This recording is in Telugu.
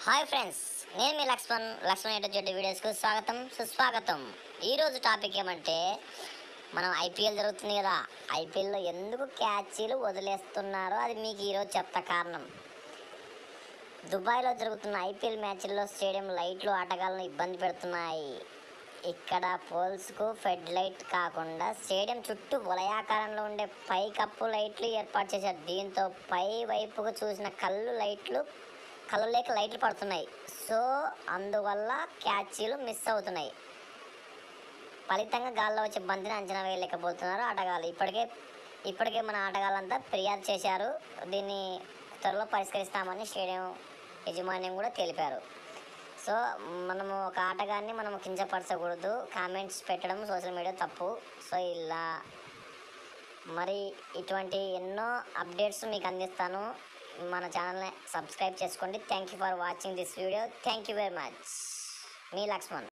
హాయ్ ఫ్రెండ్స్ నేను మీ లక్ష్మణ్ లక్ష్మణ్ ఎటు జడ్డు వీడియోస్కు స్వాగతం సుస్వాగతం ఈరోజు టాపిక్ ఏమంటే మనం ఐపీఎల్ జరుగుతుంది కదా ఐపీఎల్లో ఎందుకు క్యాచీలు వదిలేస్తున్నారో అది మీకు ఈరోజు చెప్తా కారణం దుబాయ్లో జరుగుతున్న ఐపీఎల్ మ్యాచ్ల్లో స్టేడియం లైట్లు ఆటగాళ్ళను ఇబ్బంది పెడుతున్నాయి ఇక్కడ పోల్స్కు ఫెడ్ లైట్ కాకుండా స్టేడియం చుట్టూ వలయాకారంలో ఉండే పై కప్పు లైట్లు ఏర్పాటు చేశారు దీంతో పై వైపుకు చూసిన కళ్ళు లైట్లు కళ్ళు లేక లైట్లు పడుతున్నాయి సో అందువల్ల క్యాచీలు మిస్ అవుతున్నాయి ఫలితంగా గాల్లో వచ్చే బంతిని అంచనా వేయలేకపోతున్నారు ఆటగాళ్ళు ఇప్పటికే ఇప్పటికే మన ఆటగాళ్ళంతా ఫిర్యాదు చేశారు దీన్ని త్వరలో పరిష్కరిస్తామని స్టేడియం యజమాన్యం కూడా తెలిపారు సో మనము ఒక ఆటగాన్ని మనం కించపరచకూడదు కామెంట్స్ పెట్టడం సోషల్ మీడియా తప్పు సో ఇలా మరి ఇటువంటి ఎన్నో అప్డేట్స్ మీకు అందిస్తాను మన ఛానల్ని సబ్స్క్రైబ్ చేసుకోండి thank you for watching this video thank you very much మీ లక్ష్మణ్